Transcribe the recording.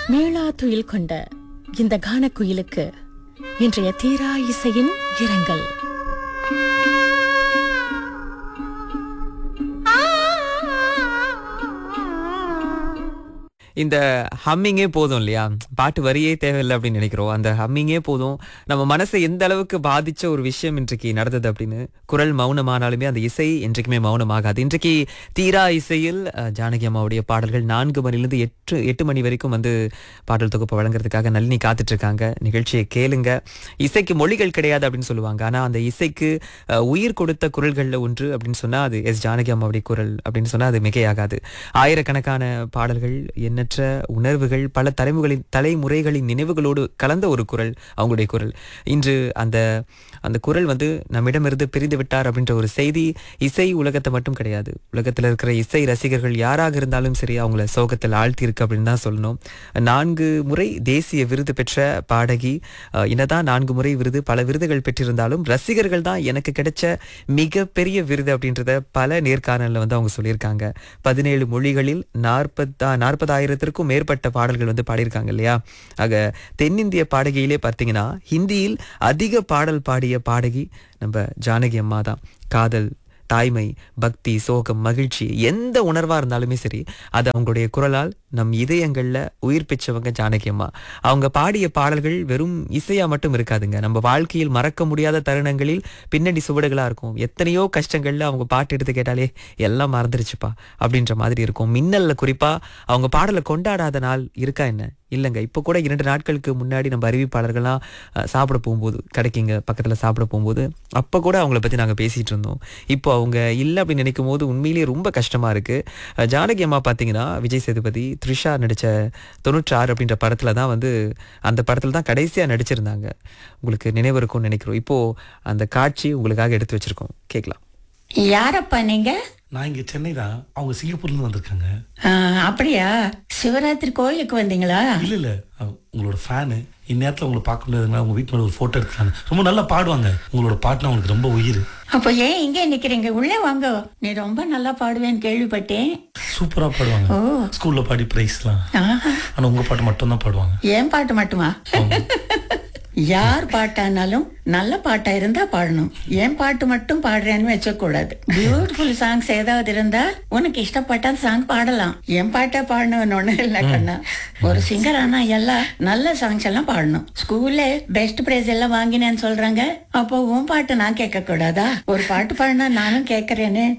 மேளா துயில் கொண்ட இந்த கானக்குயிலுக்கு இன்றைய தீரா இசையின் இரங்கல் இந்த ஹம்மிங்கே போதும் இல்லையா பாட்டு வரியே தேவையில்லை அப்படின்னு நினைக்கிறோம் அந்த ஹம்மிங்கே போதும் நம்ம மனசை எந்த அளவுக்கு பாதிச்ச ஒரு விஷயம் இன்றைக்கு நடந்தது அப்படின்னு குரல் மௌனமானாலுமே அந்த இசை என்றைக்குமே மௌனமாகாது இன்றைக்கு தீரா இசையில் அஹ், ஜானகி அம்மாவுடைய பாடல்கள் நான்கு மணிலிருந்து எட்டு எட்டு மணி வரைக்கும் வந்து பாடல் தொகுப்பு வழங்குறதுக்காக நளினி காத்துட்டு இருக்காங்க நிகழ்ச்சியை கேளுங்க இசைக்கு மொழிகள் கிடையாது அப்படின்னு சொல்லுவாங்க ஆனா அந்த இசைக்கு அஹ், உயிர் கொடுத்த குரல்கள்ல ஒன்று அப்படின்னு சொன்னா அது எஸ் ஜானகி அம்மாவுடைய குரல் அப்படின்னு சொன்னா அது மிகையாகாது ஆயிரக்கணக்கான பாடல்கள் எண்ணற்ற உணர்வுகள் பல தலைமுறைகளின் தலைமுறைகளின் நினைவுகளோடு கலந்த ஒரு குரல் அவங்களுடைய குரல் இன்று அந்த அந்த குரல் வந்து நம்மிடமிருந்து பிரிந்து விட்டார் அப்படின்ற ஒரு செய்தி இசை உலகத்தை மட்டும் கிடையாது உலகத்தில் இருக்கிற இசை ரசிகர்கள் யாராக இருந்தாலும் சரி அவங்கள சோகத்தில் ஆழ்த்தி இருக்கு அப்படின்னு தான் சொல்லணும் நான்கு முறை தேசிய விருது பெற்ற பாடகி அஹ், என்னதான் நான்கு முறை விருது பல விருதுகள் பெற்றிருந்தாலும் ரசிகர்கள் தான் எனக்கு கிடைச்ச மிகப்பெரிய விருது அப்படின்றத பல நேர்காணல்ல வந்து அவங்க சொல்லியிருக்காங்க பதினேழு மொழிகளில் நாற்பத்தா நாற்பதாயிரத்திற்கும் மேற்பட்ட பாடல்கள் வந்து பாடியிருக்காங்க இல்லையா ஆக தென்னிந்திய பாடகியிலே பார்த்தீங்கன்னா ஹிந்தியில் அதிக பாடல் பாடிய பாடகி நம்ம ஜானகி அம்மா தான் காதல் தாய்மை பக்தி சோகம் மகிழ்ச்சி எந்த உணர்வா இருந்தாலுமே சரி அது அவங்களுடைய குரலால் நம் இதயங்கள்ல உயிர் பெற்றவங்க ஜானகி அம்மா அவங்க பாடிய பாடல்கள் வெறும் இசையா மட்டும் இருக்காதுங்க நம்ம வாழ்க்கையில் மறக்க முடியாத தருணங்களில் பின்னணி சுவடுகளா இருக்கும் எத்தனையோ கஷ்டங்கள்ல அவங்க பாட்டு எடுத்து கேட்டாலே எல்லாம் மறந்துருச்சுப்பா அப்படின்ற மாதிரி இருக்கும் மின்னல்ல குறிப்பா அவங்க பாடலை கொண்டாடாத நாள் இருக்கா என்ன இல்லைங்க இப்போ கூட இரண்டு நாட்களுக்கு முன்னாடி நம்ம அறிவிப்பாளர்கள்லாம் அஹ், சாப்பிட போகும்போது கிடைக்குங்க பக்கத்தில் சாப்பிட போகும்போது அப்போ கூட அவங்கள பற்றி நாங்கள் பேசிகிட்டு இருந்தோம் இப்போ அவங்க இல்லை அப்படின்னு நினைக்கும் போது உண்மையிலேயே ரொம்ப கஷ்டமாக இருக்குது ஜானகி அம்மா பார்த்தீங்கன்னா விஜய் சேதுபதி த்ரிஷா நடித்த தொண்ணூற்றாறு அப்படின்ற படத்தில் தான் வந்து அந்த படத்தில் தான் கடைசியாக நடிச்சிருந்தாங்க உங்களுக்கு நினைவு இருக்கும்னு நினைக்கிறோம் இப்போது அந்த காட்சி உங்களுக்காக எடுத்து வச்சுருக்கோம் கேட்கலாம் யாரப்பா நீங்க நான் இங்க சென்னை தான் அவங்க சிங்கப்பூர்ல இருந்து வந்திருக்காங்க ஆ, அப்படியா சிவராத்திரி கோயிலுக்கு வந்தீங்களா இல்ல இல்ல அஹ், உங்களோட ஃபேனு இந்நேரத்துல உங்களை பார்க்க முடியாதுங்களா உங்க வீட்டு மேல ஒரு போட்டோ எடுத்துக்காங்க ரொம்ப நல்லா பாடுவாங்க உங்களோட பாட்டுனா அவங்களுக்கு ரொம்ப உயிர் அப்போ ஏன் இங்கே நிக்கிறீங்க உள்ளே வாங்க நீ ரொம்ப நல்லா பாடுவேன்னு கேள்விப்பட்டேன் சூப்பரா பாடுவாங்க ஓ ஸ்கூல்ல பாடி பிரைஸ்லாம் ஆஹா. ஆனா உங்க பாட்டு மட்டும் தான் பாடுவாங்க ஏன் பாட்டு மட்டுமா யார் பாட்டானாலும் நல்ல பாட்டா இருந்தா பாடணும் என் பாட்டு மட்டும் பாடுறேன்னு வச்சக்கூடாது பியூட்டிஃபுல் சாங்ஸ் ஏதாவது இருந்தா உனக்கு இஷ்டப்பட்ட சாங் பாடலாம் என் பாட்டா பாடணும்னு ஒண்ணு இல்ல கண்ணா ஒரு சிங்கர் ஆனா எல்லாம் நல்ல சாங்ஸ் எல்லாம் பாடணும் ஸ்கூல்ல பெஸ்ட் பிரைஸ் எல்லாம் வாங்கினேன்னு சொல்றாங்க அப்போ உன் பாட்டு நான் கேட்க கூடாதா ஒரு பாட்டு பாடினா நானும் கேட்கறேன்னு